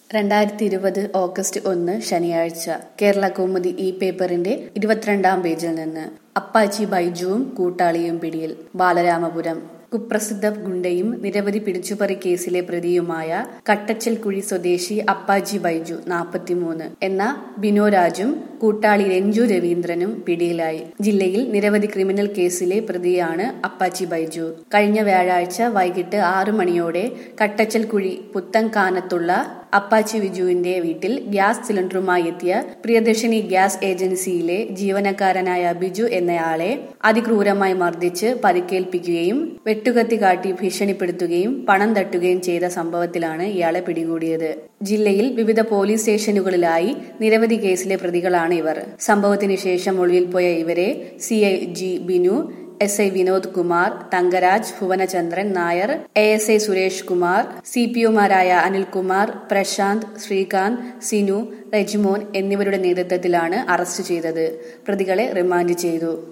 രണ്ടായിരത്തി ഇരുപത് ഓഗസ്റ്റ് ഒന്ന് ശനിയാഴ്ച കേരള കൗമുദി ഈ പേപ്പറിന്റെ ഇരുപത്തിരണ്ടാം പേജിൽ നിന്ന് അപ്പാച്ചി ബൈജുവും കൂട്ടാളിയും പിടിയിൽ ബാലരാമപുരം കുപ്രസിദ്ധ ഗുണ്ടയും നിരവധി പിടിച്ചുപറി കേസിലെ പ്രതിയുമായ കട്ടച്ചൽക്കുഴി സ്വദേശി അപ്പാജി ബൈജു നാൽപ്പത്തിമൂന്ന് എന്ന ബിനോരാജും കൂട്ടാളി രഞ്ജു രവീന്ദ്രനും പിടിയിലായി ജില്ലയിൽ നിരവധി ക്രിമിനൽ കേസിലെ പ്രതിയാണ് അപ്പാച്ചി ബൈജു കഴിഞ്ഞ വ്യാഴാഴ്ച വൈകിട്ട് ആറു മണിയോടെ കട്ടച്ചൽക്കുഴി പുത്തൻകാനത്തുള്ള അപ്പാച്ചി വിജുവിന്റെ വീട്ടിൽ ഗ്യാസ് സിലിണ്ടറുമായി എത്തിയ പ്രിയദർശിനി ഗ്യാസ് ഏജൻസിയിലെ ജീവനക്കാരനായ ബിജു എന്നയാളെ അതിക്രൂരമായി മർദ്ദിച്ച് പരിക്കേൽപ്പിക്കുകയും വെട്ടുകത്തി കാട്ടി ഭീഷണിപ്പെടുത്തുകയും പണം തട്ടുകയും ചെയ്ത സംഭവത്തിലാണ് ഇയാളെ പിടികൂടിയത് ജില്ലയിൽ വിവിധ പോലീസ് സ്റ്റേഷനുകളിലായി നിരവധി കേസിലെ പ്രതികളാണ് ഇവർ സംഭവത്തിന് ശേഷം ഒളിവിൽ പോയ ഇവരെ C I G Binu S I Vinod Kumar Thankaraj Bhuvanachandran Nair A S I Suresh Kumar C P ഒമാരായ അനിൽകുമാർ പ്രശാന്ത് ശ്രീകാന്ത് സിനു റെജിമോൻ എന്നിവരുടെ നേതൃത്വത്തിലാണ് അറസ്റ്റ് ചെയ്തത് പ്രതികളെ റിമാൻഡ് ചെയ്തു